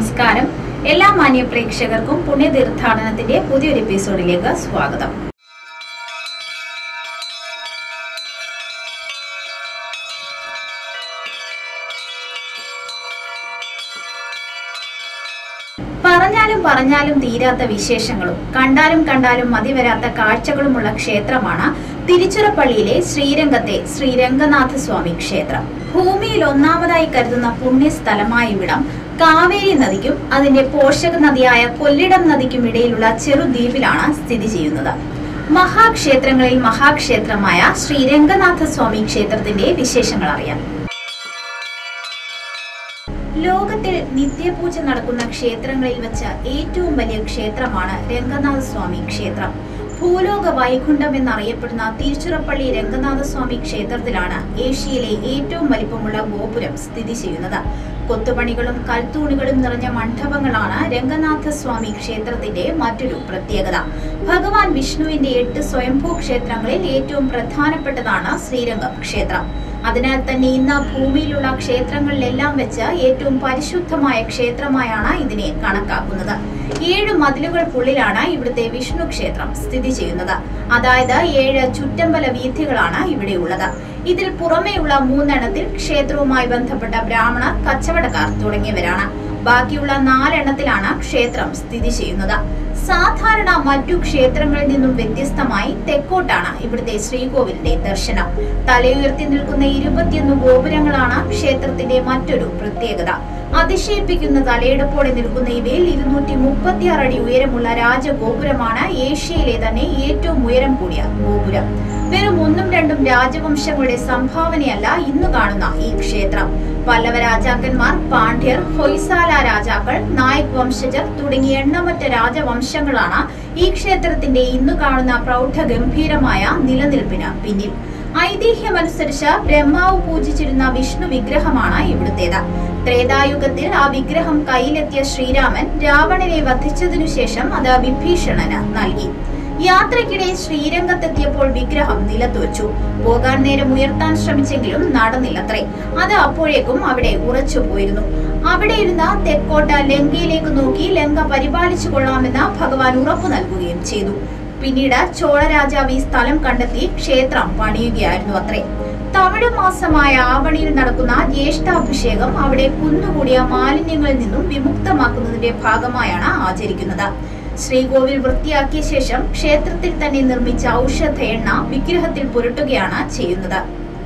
നമസ്കാരം എല്ലാ മാന്യ പ്രേക്ഷകർക്കും പുണ്യ തീർത്ഥാടനത്തിന്റെ പുതിയൊരു എപ്പിസോഡിലേക്ക് സ്വാഗതം പറഞ്ഞാലും പറഞ്ഞാലും തീരാത്ത വിശേഷങ്ങളും കണ്ടാലും കണ്ടാലും മതിവരാത്ത കാഴ്ചകളുമുള്ള ക്ഷേത്രമാണ് തിരുച്ചിറപ്പള്ളിയിലെ ശ്രീരംഗത്തെ ശ്രീരംഗനാഥ സ്വാമി ക്ഷേത്രം ഭൂമിയിൽ ഒന്നാമതായി കരുതുന്ന പുണ്യസ്ഥലമായ ഇവിടം കാവേരി നദിക്കും അതിന്റെ പോഷക നദിയായ കൊല്ലിടം നദിക്കും ഇടയിലുള്ള ചെറുദ്വീപിലാണ് സ്ഥിതി ചെയ്യുന്നത് മഹാക്ഷേത്രങ്ങളിൽ മഹാക്ഷേത്രമായ ശ്രീരംഗനാഥ സ്വാമി ക്ഷേത്രത്തിന്റെ വിശേഷങ്ങൾ അറിയാം ലോകത്തിൽ നിത്യപൂജ നടക്കുന്ന ക്ഷേത്രങ്ങളിൽ വെച്ച് ഏറ്റവും വലിയ ക്ഷേത്രമാണ് രംഗനാഥ സ്വാമി ക്ഷേത്രം ഭൂലോക വൈകുണ്ഠം എന്നറിയപ്പെടുന്ന തിരുച്ചിറപ്പള്ളി രംഗനാഥ സ്വാമി ക്ഷേത്രത്തിലാണ് ഏഷ്യയിലെ ഏറ്റവും വലിപ്പമുള്ള ഗോപുരം സ്ഥിതി ചെയ്യുന്നത് കൊത്തുപണികളും കൽത്തൂണുകളും നിറഞ്ഞ മണ്ഡപങ്ങളാണ് രംഗനാഥ സ്വാമി ക്ഷേത്രത്തിന്റെ മറ്റൊരു പ്രത്യേകത ഭഗവാൻ വിഷ്ണുവിന്റെ എട്ട് സ്വയംഭൂ ക്ഷേത്രങ്ങളിൽ ഏറ്റവും പ്രധാനപ്പെട്ടതാണ് ശ്രീരംഗം ക്ഷേത്രം അതിനാൽ തന്നെ ഇന്ന് ഭൂമിയിലുള്ള ക്ഷേത്രങ്ങളിലെല്ലാം വെച്ച് ഏറ്റവും പരിശുദ്ധമായ ക്ഷേത്രമായാണ് ഇതിനെ കണക്കാക്കുന്നത് ഏഴ് മതിലുകൾക്കുള്ളിലാണ് ഇവിടുത്തെ വിഷ്ണു ക്ഷേത്രം സ്ഥിതി ചെയ്യുന്നത് അതായത് ഏഴ് ചുറ്റമ്പല വീഥികളാണ് ഇവിടെയുള്ളത് ഇതിൽ പുറമെയുള്ള മൂന്നെണ്ണത്തിൽ ക്ഷേത്രവുമായി ബന്ധപ്പെട്ട ബ്രാഹ്മണർ കച്ചവടക്കാർ തുടങ്ങിയവരാണ് ബാക്കിയുള്ള നാലെണ്ണത്തിലാണ് ക്ഷേത്രം സ്ഥിതി ചെയ്യുന്നത് സാധാരണ മറ്റു ക്ഷേത്രങ്ങളിൽ നിന്നും വ്യത്യസ്തമായി തെക്കോട്ടാണ് ഇവിടുത്തെ ശ്രീകോവിലിന്റെ ദർശനം തലയുയർത്തി നിൽക്കുന്ന ഇരുപത്തിയൊന്ന് ഗോപുരങ്ങളാണ് ക്ഷേത്രത്തിന്റെ മറ്റൊരു പ്രത്യേകത അതിശയിപ്പിക്കുന്ന തലയെടുപ്പോടെ നിൽക്കുന്ന ഇവയിൽ ഇരുന്നൂറ്റി മുപ്പത്തിയാറ് അടി ഉയരമുള്ള രാജഗോപുരമാണ് ഏഷ്യയിലെ തന്നെ ഏറ്റവും ഉയരം കൂടിയ ഗോപുരം വെറും ഒന്നും രണ്ടും രാജവംശങ്ങളുടെ സംഭാവനയല്ല ഇന്ന് കാണുന്ന ഈ ക്ഷേത്രം പല്ലവ രാജാക്കന്മാർ പാണ്ഡ്യർ ഹൊയ്സാല രാജാക്കൾ നായക് വംശജർ തുടങ്ങിയ എണ്ണമറ്റ രാജവംശങ്ങളാണ് ഈ ക്ഷേത്രത്തിന്റെ ഇന്ന് കാണുന്ന പ്രൗഢഗംഭീരമായ നിലനിൽപ്പിന് പിന്നിൽ ഐതിഹ്യമനുസരിച്ച് ബ്രഹ്മാവ് പൂജിച്ചിരുന്ന വിഷ്ണു വിഗ്രഹമാണ് ഇവിടുത്തേത് ത്രേതായുഗത്തിൽ ആ വിഗ്രഹം കയ്യിലെത്തിയ ശ്രീരാമൻ രാവണനെ വധിച്ചതിനു ശേഷം അത് വിഭീഷണന് നൽകി യാത്രയ്ക്കിടെ ശ്രീരംഗത്തെത്തിയപ്പോൾ വിഗ്രഹം നിലത്ത് വെച്ചു പോകാൻ നേരം ഉയർത്താൻ ശ്രമിച്ചെങ്കിലും നടന്നില്ലത്രേ അത് അപ്പോഴേക്കും അവിടെ ഉറച്ചു പോയിരുന്നു അവിടെ ഇരുന്ന തെക്കോട്ട ലങ്കയിലേക്ക് നോക്കി ലങ്ക പരിപാലിച്ചു കൊള്ളാമെന്ന് ഭഗവാൻ ഉറപ്പു നൽകുകയും ചെയ്തു പിന്നീട് ചോള രാജാവ് ഈ സ്ഥലം കണ്ടെത്തി ക്ഷേത്രം പണിയുകയായിരുന്നു അത്രേ തമിഴ് മാസമായ ആവണിയിൽ നടക്കുന്ന ജ്യേഷ്ഠാഭിഷേകം അവിടെ കുന്നുകൂടിയ മാലിന്യങ്ങളിൽ നിന്നും വിമുക്തമാക്കുന്നതിന്റെ ഭാഗമായാണ് ആചരിക്കുന്നത് ശ്രീകോവിൽ വൃത്തിയാക്കിയ ശേഷം ക്ഷേത്രത്തിൽ തന്നെ നിർമ്മിച്ച ഔഷധ എണ്ണ വിഗ്രഹത്തിൽ പുരട്ടുകയാണ് ചെയ്യുന്നത്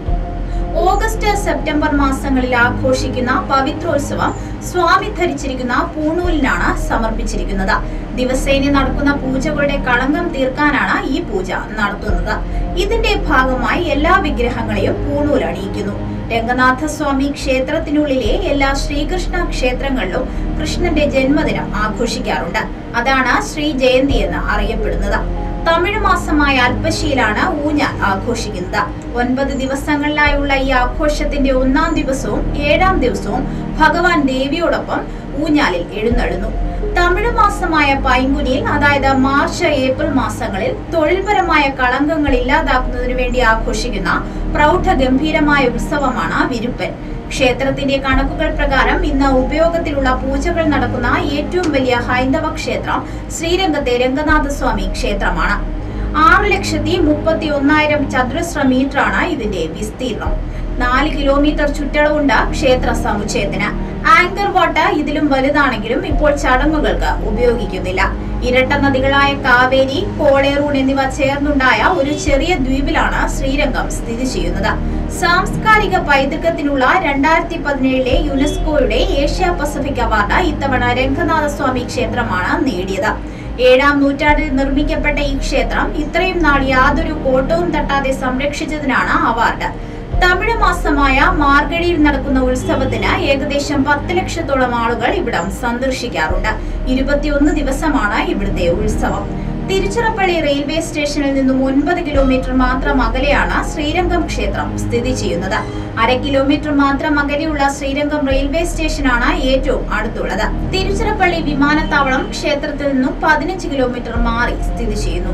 ഓഗസ്റ്റ് സെപ്റ്റംബർ മാസങ്ങളിൽ ആഘോഷിക്കുന്ന പവിത്രോത്സവം സ്വാമി ധരിച്ചിരിക്കുന്ന പൂണൂലിനാണ് സമർപ്പിച്ചിരിക്കുന്നത് ദിവസേന നടക്കുന്ന പൂജകളുടെ കളങ്കം തീർക്കാനാണ് ഈ പൂജ നടത്തുന്നത് ഇതിന്റെ ഭാഗമായി എല്ലാ വിഗ്രഹങ്ങളെയും പൂണൂൽ അണിയിക്കുന്നു രംഗനാഥസ്വാമി ക്ഷേത്രത്തിനുള്ളിലെ എല്ലാ ശ്രീകൃഷ്ണ ക്ഷേത്രങ്ങളിലും കൃഷ്ണന്റെ ജന്മദിനം ആഘോഷിക്കാറുണ്ട് അതാണ് ശ്രീ ജയന്തി എന്ന് അറിയപ്പെടുന്നത് തമിഴ് മാസമായ അൽപ്പശിയിലാണ് ഊഞ്ഞാൽ ആഘോഷിക്കുന്നത് ഒൻപത് ദിവസങ്ങളിലായുള്ള ഈ ആഘോഷത്തിന്റെ ഒന്നാം ദിവസവും ഏഴാം ദിവസവും ഭഗവാൻ ദേവിയോടൊപ്പം ഊഞ്ഞാലിൽ എഴുന്നള്ളുന്നു തമിഴ് മാസമായ പൈങ്കുനിയിൽ അതായത് മാർച്ച് ഏപ്രിൽ മാസങ്ങളിൽ തൊഴിൽപരമായ കളങ്കങ്ങൾ ഇല്ലാതാക്കുന്നതിനു വേണ്ടി ആഘോഷിക്കുന്ന പ്രൗഢഗംഭീരമായ ഉത്സവമാണ് വിരുപ്പൻ ക്ഷേത്രത്തിന്റെ കണക്കുകൾ പ്രകാരം ഇന്ന് ഉപയോഗത്തിലുള്ള പൂജകൾ നടക്കുന്ന ഏറ്റവും വലിയ ഹൈന്ദവ ക്ഷേത്രം ശ്രീരംഗത്തെ രംഗനാഥസ്വാമി ക്ഷേത്രമാണ് ആറ് ലക്ഷത്തി മുപ്പത്തി ഒന്നായിരം ചതുരശ്ര മീറ്ററാണ് ഇതിന്റെ വിസ്തീർണം നാല് കിലോമീറ്റർ ചുറ്റളവുണ്ട് ക്ഷേത്ര സമുച്ചയത്തിന് ആങ്കർ വാട്ട ഇതിലും വലുതാണെങ്കിലും ഇപ്പോൾ ചടങ്ങുകൾക്ക് ഉപയോഗിക്കുന്നില്ല ഇരട്ട നദികളായ കാവേരി കോളേറൂൺ എന്നിവ ചേർന്നുണ്ടായ ഒരു ചെറിയ ദ്വീപിലാണ് ശ്രീരംഗം സ്ഥിതി ചെയ്യുന്നത് സാംസ്കാരിക പൈതൃകത്തിനുള്ള രണ്ടായിരത്തി പതിനേഴിലെ യുനെസ്കോയുടെ ഏഷ്യ പസഫിക് അവാർഡ് ഇത്തവണ രംഗനാഥസ്വാമി ക്ഷേത്രമാണ് നേടിയത് ഏഴാം നൂറ്റാണ്ടിൽ നിർമ്മിക്കപ്പെട്ട ഈ ക്ഷേത്രം ഇത്രയും നാൾ യാതൊരു കോട്ടവും തട്ടാതെ സംരക്ഷിച്ചതിനാണ് അവാർഡ് തമിഴ് മാസമായ മാർഗഴിയിൽ നടക്കുന്ന ഉത്സവത്തിന് ഏകദേശം പത്ത് ലക്ഷത്തോളം ആളുകൾ ഇവിടം സന്ദർശിക്കാറുണ്ട് ഇരുപത്തിയൊന്ന് ദിവസമാണ് ഇവിടുത്തെ ഉത്സവം തിരുച്ചിറപ്പള്ളി റെയിൽവേ സ്റ്റേഷനിൽ നിന്നും ഒൻപത് കിലോമീറ്റർ മാത്രം അകലെയാണ് ശ്രീരംഗം ക്ഷേത്രം സ്ഥിതി ചെയ്യുന്നത് അര കിലോമീറ്റർ മാത്രം അകലെയുള്ള ശ്രീരംഗം റെയിൽവേ സ്റ്റേഷനാണ് ഏറ്റവും അടുത്തുള്ളത് തിരുച്ചിറപ്പള്ളി വിമാനത്താവളം ക്ഷേത്രത്തിൽ നിന്നും പതിനഞ്ച് കിലോമീറ്റർ മാറി സ്ഥിതി ചെയ്യുന്നു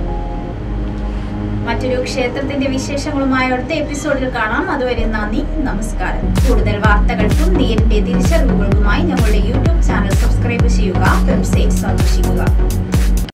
മറ്റൊരു ക്ഷേത്രത്തിന്റെ വിശേഷങ്ങളുമായി അടുത്ത എപ്പിസോഡിൽ കാണാം അതുവരെ നന്ദി നമസ്കാരം കൂടുതൽ വാർത്തകൾക്കും നേരിന്റെ തിരിച്ചറിവുകൾക്കുമായി ഞങ്ങളുടെ യൂട്യൂബ് ചാനൽ സബ്സ്ക്രൈബ് വെബ്സൈറ്റ് സന്ദർശിക്കുക